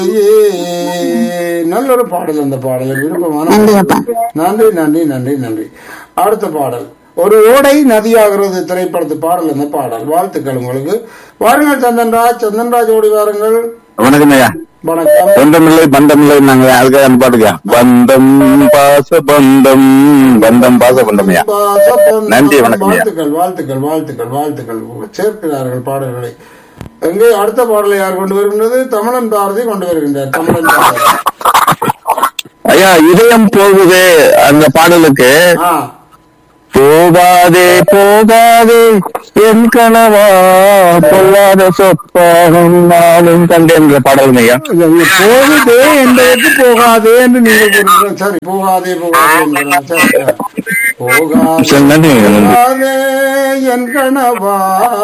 நல்ல ஒரு பாடல் அந்த பாடல் விருப்பமான நன்றி அப்பா. நன்றி நன்றி நன்றி நன்றி அடுத்த பாடல் ஒரு ஓடை நதியாகிறது திரைப்படத்து பாடல் அந்த பாடல் வாழ்த்துக்கள் உங்களுக்கு வாருங்கள் சந்தன்ராஜ் சந்தன்ராஜ் ஓடி வாருங்கள் வணக்கம் ஐயா வணக்கம் சொந்தமில்லை பந்தமில்லை நாங்க அதுக்காக அந்த பாட்டுக்கா பந்தம் பாச பந்தம் பந்தம் பாச பந்தம் ஐயா பாசப்பந்தம். நன்றி, வணக்கம் ஐயா. வாழ்த்துக்கள் வாழ்த்துக்கள் வாழ்த்துக்கள் வாழ்த்துக்கள் சேர்க்கிறார்கள் பாடல்களை எங்கே அடுத்த பாடலை யார் கொண்டு வருகின்றது தமிழன் பாரதி கொண்டு வருகின்றார் தமிழன் பாரதி ஐயா இதயம் போகுதே அந்த பாடலுக்கு ஆ போகாதே போகாதே என் கனவா பொல்லாத சொப்பாகும் நாளும் கண்டேன்ற பாடல் ஐயா இல்ல, போகுதே என்பதற்கு போகாதே என்று நீங்கள் கூறுகிறீர்கள். சரி போகாதே போகாதே என்கிறோம். சரி, சரி. போகாதே சரி, நன்றி நன்றி போகாதே என் கனவா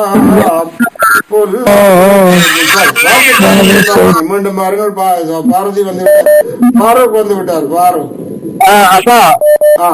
பொல்லாதே. சரி, வாழ்த்துக்கள். மீண்டும் பாருங்கள் பா- பாரதி வந்து விட்டார் பாரூக் வந்து விட்டார் பாரூக் அப்பா ஆ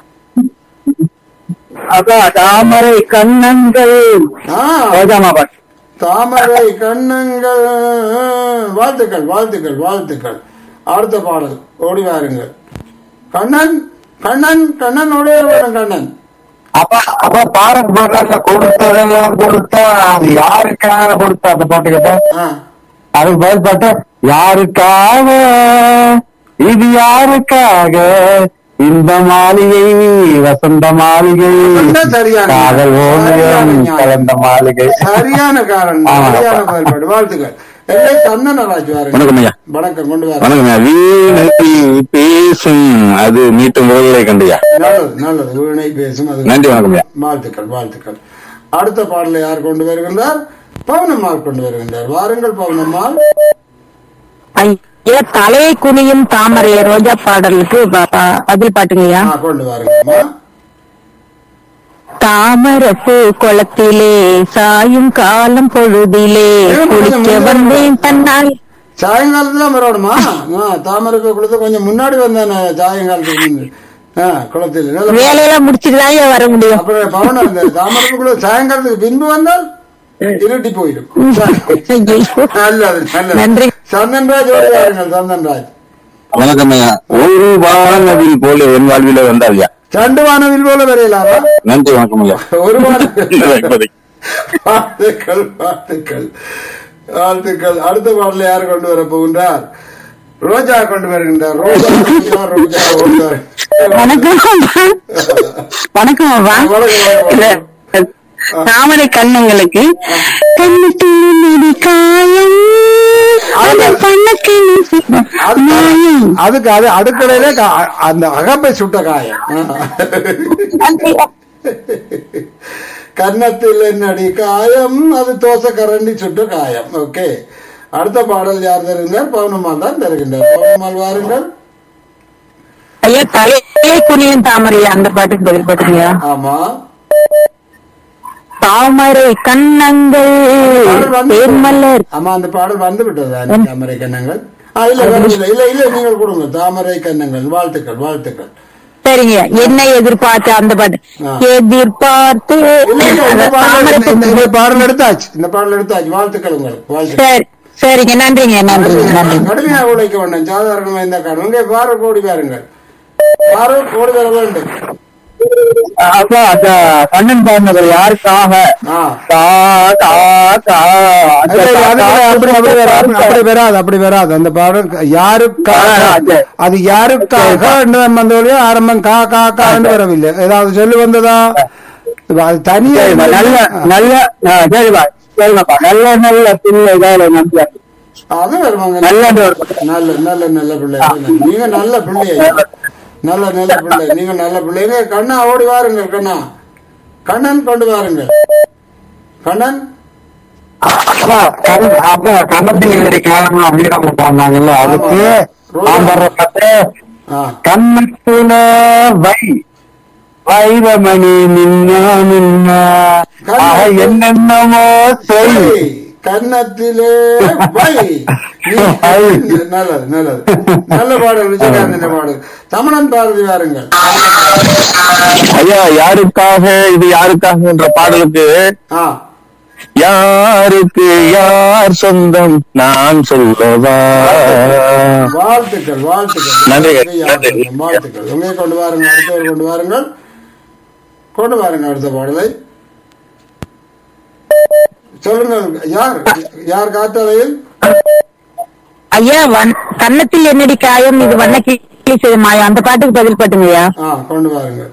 அப்பா தாமரை கண்ணங்கள் ஆ ரோஜாமா பாட்டு தாமரை கண்ணங்கள் வாழ்த்துக்கள் வாழ்த்துக்கள் வாழ்த்துக்கள் அடுத்த பாடல் ஓடி வாருங்கள் கண்ணன் கண்ணன் கண்ணன் ஓடி வரும் கண்ணன் அப்பா அப்பா பாரத் பாடல கொடுத்ததெல்லாம் கொடுத்தா அது யாருக்காக கொடுத்தா அந்த பாட்டு கேட்டா ஆ அதுக்கு பதில் பாட்டு யாருக்காக இது யாருக்காக இந்த மாளிகை வசந்த மாளிகை என்ன சரியான காதல் ஓவியம் சரியான ஞானம். கலந்த மாளிகை சரியான காரணம் ஆமா. சரியான பயன்பாடு வாழ்த்துக்கள் எல்லை சந்தனராஜ் வாருங்கள் வணக்கம் ஐயா வணக்கம் கொண்டு வாருங்கள் வணக்கம் ஐயா வீணை பேசும் அது மீட்டும் குரலை கண்டியா நல்லது நல்லது வீணை பேசும் அது நன்றி வணக்கம் ஐயா வாழ்த்துக்கள் வாழ்த்துக்கள் அடுத்த பாடலை யார் கொண்டு வருகின்றார் பவுனம்மாள் கொண்டு வருகின்றார் வாருங்கள் பவுனம்மாள் ஐயா தலையை குனியும் தாமரை ரோஜா பாடலுக்கு ப- ப- பதில் பாட்டுங்கய்யா ஆ, கொண்டு வாருங்கம்மா தாமரப்பூ குளத்திலே சாயும் காலம் பொழுதிலே குளிக்க வந்தேன் தன்னால் சாயங்காலத்துல வரணுமா ஆ, தாமரைப்பூ குளத்து கொஞ்சம் முன்னாடி வந்தேன் சாயங்காலத்துக்கு முன்னாடி. ஆ குளத்தில் நல்ல- வேலையெல்லாம் முடிச்சுட்டு தான் வர முடியும் அப்புறம் பவனம் இந்த தாமரைப்பூ குளம் சாயங்காலத்துக்கு பின்பு வந்தால் இருட்டி போயிடும் ஐயோ. நல்லது நல்லது நன்றி. சந்தன்ராஜ் ஓடி வாருங்கள் சந்தன்ராஜ் வணக்கம் ஐயா ஒரு வானவில் போல என் வாழ்வில வந்தார் ஐயா சண்டு வானவில் போல வரையலாமா நன்றி வணக்கம் ஐயா ஒரு வானவில் இப்போதைக்கு. வாழ்த்துக்கள் வாழ்த்துக்கள் வாழ்த்துக்கள் அடுத்த பாடல யார் கொண்டு வர போகின்றார் ரோஜா கொண்டு வருகின்றார் ரோஜா ரோஜா ரோஜா வணக்கம் வணக்கம் அப்பா. இல்ல, தாமரை கண்ணங்களுக்கு கண்ணுக்கு நெடி காயம் அந்த கண்ணுக்கு நியாயம் அதுக்கு அது அடுக்கடையில கா- அந்த அகப்பை சுட்ட காயம் கன்னத்தில் என்னடி காயம் அது தோசை கரண்டி சுட்ட காயம் ஓகே அடுத்த பாடல் யார் தருகின்றார் பவுனம்மாள் தான் தருகின்றார் பவுனம்மாள் வாருங்கள் ஐயா தலையே குனியும் தாமரை அந்த பாட்டுக்கு பதில் பாட்டுங்கய்யா ஆமா தாமரை கண்ணங்கள் பாடல் வந்து- தேர்மலர் ஆமா அந்த பாடல் வந்து விட்டது தாமரை கண்ணங்கள் ஆ, இல்ல வரவில்லை இல்ல இல்ல நீங்கள் கொடுங்க தாமரை கண்ணங்கள் வாழ்த்துக்கள் வாழ்த்துக்கள் சரிங்க என்ன எதிர்பார்த்து அந்த பாட்டு ஆ. எதிர்பார்த்து இல்ல, இல்ல, இந்த அந்த பாடல் தாமரை இந்த- இந்த பாடல் எடுத்தாச்சு இந்த பாடல் எடுத்தாச்சு வாழ்த்துக்கள் உங்களுக்கு வாழ்த்துக்கள் சரி சரிங்க நன்றிங்க நன்றிங்க நன்றி கடுமையாக உழைக்க வேண்டும் சாதாரணமா இந்த காரணம் இங்கே பாரு கோடி பாருங்கள் பாரு கோடி வர வேண்டும் அப்பா அந்த கண்ணன் பாடினது யாருக்காக ஆ கா கா கா அந்த இல்ல, இல்ல, அது கா- அப்படி அப்படி வராது அப்படி வராது அப்படி வராது அந்த பாடல் யாருக்காக ஆ, அது. அது யாருக்காக வந்தோடய ஆரம்பம் கா கா கான்னு வரவில்லை ஏதாவது சொல்லு வந்ததா அது தனியா சரிம்மா, நல்ல நல்ல ஆ, சரிப்பா சரிங்கப்பா நல்ல நல்ல பிள்ளைகளை நம்பியா அது வருவாங்க நல்ல நல்ல நல்ல நல்ல பிள்ளை நீங்க நல்ல பிள்ளை நல்ல நல்ல பிள்ளை நீங்க நல்ல பிள்ளைங்க கண்ணா ஓடி வாருங்கள் கண்ணா கண்ணன் கொண்டு வாருங்கள் கண்ணன் அப்பா கண்- அப்பா கண்ணத்தில் காரணம் அப்படின்னு போனாங்கல்ல அதுக்கு ஆமா. நான் வர்ற கதை ஆ கண்ணத்துல வை வைரமணி நின்னா நின்னா ஆக என்னென்னமோ செய் வை, கன்னத்திலே வை நீ- நல்லது நல்லது நல்ல பாடல் விஜயகாந்த் பாடல் தமிழன் பாரதி வாருங்கள் ஐயா யாருக்காக இது யாருக்காக என்ற பாடலுக்கு ஆ யாருக்கு யார் சொந்தம் நான் சொல்லவா வாழ்த்துக்கள் வாழ்த்துக்கள் நன்றி, வாழ்த்துக்கள், நன்றி. வாழ்த்துக்கள் உங்களை கொண்டு வாருங்கள் அடுத்தவர் கொண்டு வாருங்கள் கொண்டு வாருங்கள் அடுத்த பாடலை சொல்லுங்கள் யார் யார் காத்தலையில் ஐயா வன் கன்னத்தில் என்னடி காயம் இது வண்ண கிளி செய்யும் மாயம் அந்த பாட்டுக்கு பதில் பாட்டுங்கய்யா ஆ கொண்டு வாருங்கள்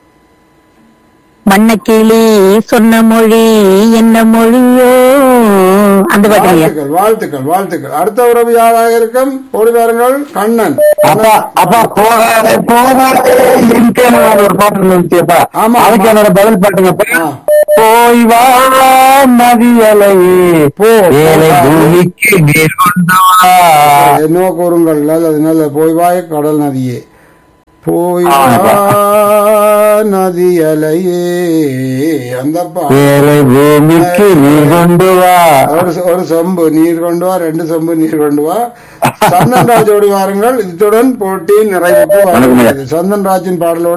வண்ணக்கிளி சொன்ன மொழி என்ன மொழியோ அந்த பாட்டுங்கய்யா வாழ்த்துக்கள் வாழ்த்துக்கள் வாழ்த்துக்கள் அடுத்த உறவு யாராக இருக்கும் ஓடி வாருங்கள் கண்ணன் அப்பா அப்பா போகாத போகாத இருக்கேன்னு ஒரு பாட்டு இருந்துச்சுப்பா ஆமா, அதுக்கு ஆமா. என்னோட பதில் பாட்டுங்கப்பா ஆ. போய் வா நதியலையே போ. ஏழை பூமிக்கு நீர் கொண்டு வா என்னவோ கூறுங்கள் நல்லது நல்லது போய் வாய் கடல் நதியே போய் வா ஆமாப்பா. நதி அலையே அந்த பா- ஏழை பூமிக்கு நீர் கொண்டு வா ஒரு ஒரு சொம்பு நீர் கொண்டு வா ரெண்டு சொம்பு நீர் கொண்டு வா சந்தன்ராஜோடு வாருங்கள் இத்துடன் போட்டி நிறைவுக்கு வணக்கம் ஐயா. வருகிறது சந்தன்ராஜின் பாடலோடு